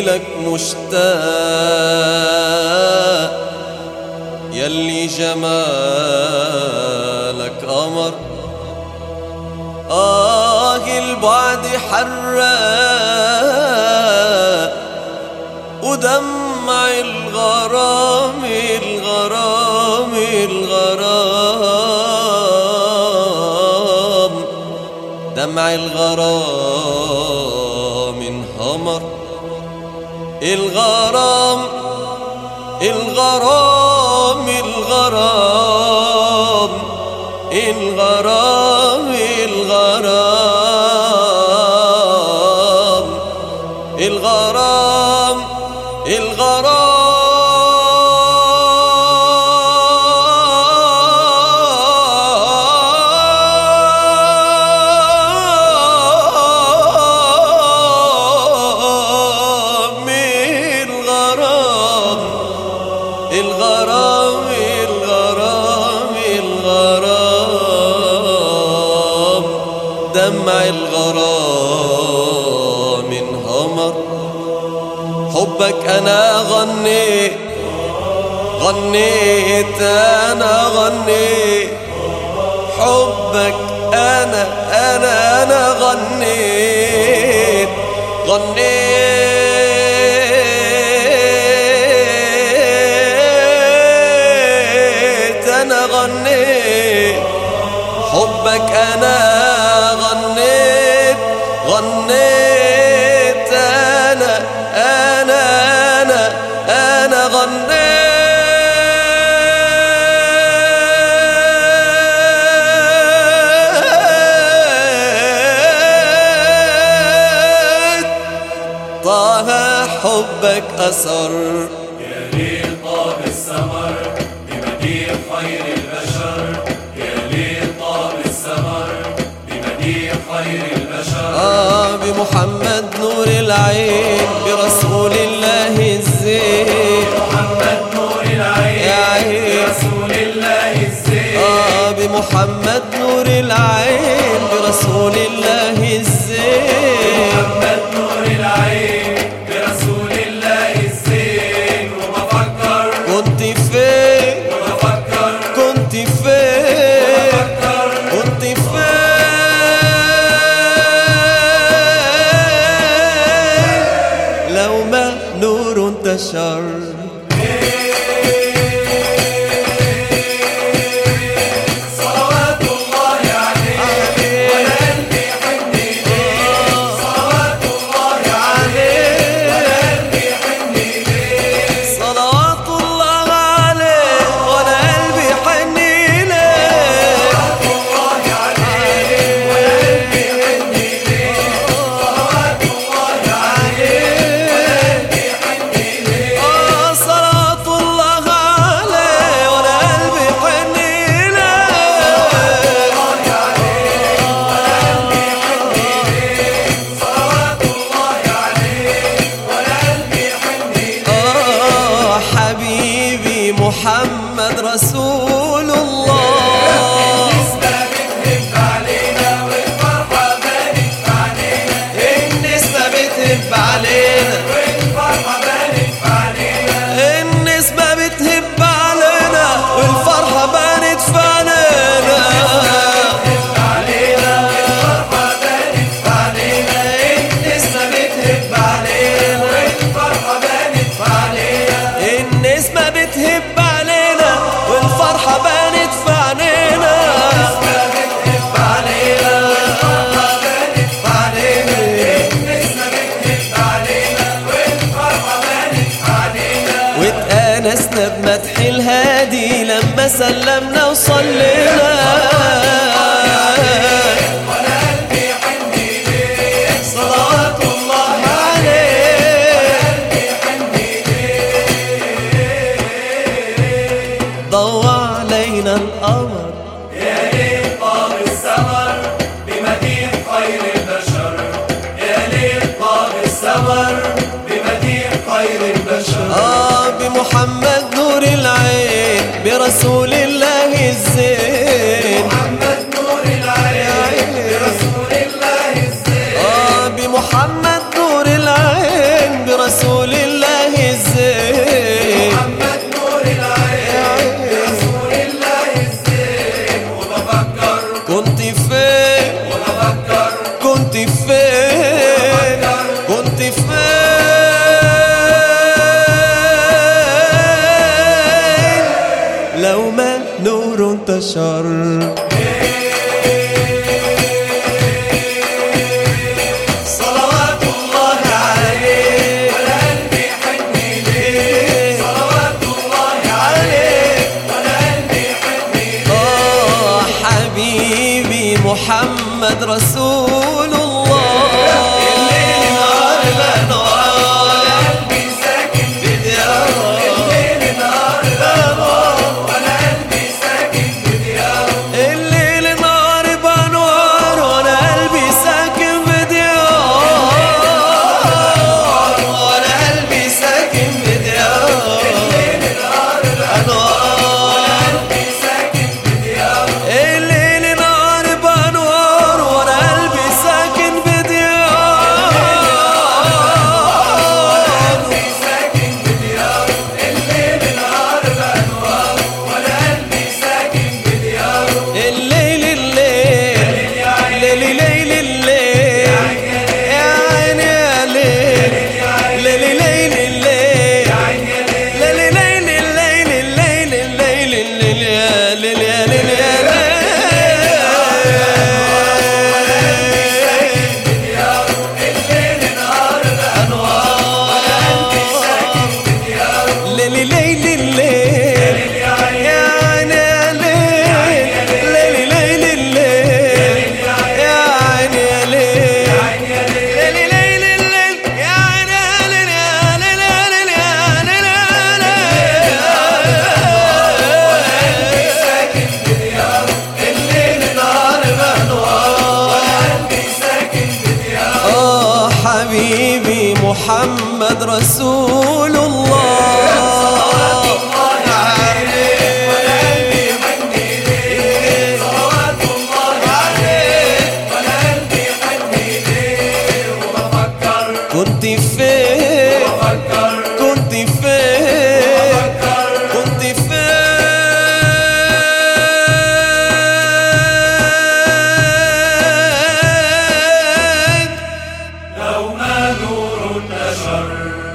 لك مشتاق يلي جمالك قمر آه البعد حراق ودمع الغرام الغرام الغرام دمع الغرام انهمر الغرام الغرام الغرام الغرام الغرام الغرام الغرام الغرام الغرام الغرام الغرام دمع الغرام انهمر حبك انا غنيت غنيت انا غنيت حبك انا انا انا غنيت غنيت انا غنيت حبك انا غنيت غنيت انا انا انا انا غنيت طه حبك أثر يا ليل طاب السمر بمديح خير البشر يا ليل طاب السمر بمديح خير البشر آه بمحمد نور العين برسول الله الزين محمد نور العين يا عين رسول الله الزين آه بمحمد نور العين برسول الله الزين محمد نور العين برسول الله الزين وبفكر كنت فين وبفكر كنت فين كنت فين لو ما نور انتشر صلوات الله عليه وانا قلبي يحن ليه صلوات الله عليه قلبي يحن ليه صلوات الله عليه وانا قلبي حن ليه الله عليه وانا قلبي يحن ليه صلوات الله عليه قلبي يحن ليه آه صلاة الله عليه وانا قلبي حن ليه صلوات الله عليه وانا قلبي يحن ليه آه حبيبي محمد رسول الله نسمة بتهب علينا والفرحة بانت في علينا النسمة بتهب علينا والفرحة بانت في علينا النسمة بتهب علينا والفرحة بانت في علينا علينا الفرحة بانت في علينا النسمة بتهب علينا والفرحة بانت في علينا النسمة بتهب علينا والفرحة بانت في عينينا بتهب علينا والفرحة بانت في علينا النسمة بتهب علينا والفرحة بانت في علينا واتآنسنا بمدح الهادي لما سلمنا وصلينا وانا قلبي يحن ليه صلوات الله عليه قلبي يحن ليه ضوى علينا القمر يا ليل طاب السمر بمديح خير البشر يا ليل طاب السمر بمديح خير البشر آه بمحمد نور العين برسول الله الزين محمد نور العين برسول الله الزين آه بمحمد نور العين برسول وفكر كنت فين كنت فين لو ما نور انتشر صلوات الله عليه وانا قلبي يحن ليه صلوات الله عليه وانا قلبي يحن ليه آه حبيبي محمد رسول الله الليل نهار بنوار قلبي ساكن بدياره الليل نهار بنوار وانا قلبي ساكن بدياره الليل نار بانوار وانا قلبي ساكن بديار وانا قلبي ساكن بدياره الليل نهار بنوار قلبي ساكن بدياره الليل نار بانوار وانا قلبي ساكن بديار قلبي ساكن بدياره الليل نهار بنوار وانا قلبي ساكن بدياره الليل الليل يا عيني ليل ليل الليل يا عيني يا ليل ليل ليل الليل يا عيني يا ليل ليل ليل الليل الليل الليل الليل يا ليل يا ليل يا الليل نهار بأنوار قلبي ساكن بدياره ليل ليل الليل يا عيني يا عيني يا ليل ليل ليل الليل يا عيني يا ليل يا ليل ليل ليل الليل يا عيني يا ليل يا ليل يا ليل يا ليل قلبي ساكن بدياره الليل نهار بأنوار قلبي ساكن بدياره آه حبيبي محمد رسول الله الله عليه وانا قلبي يحن ليه صلوات الله عليه وانا قلبي يحن ليه وبفكر كنت فين بفكر كنت فين بفكر كنت فين لو ما نور نشر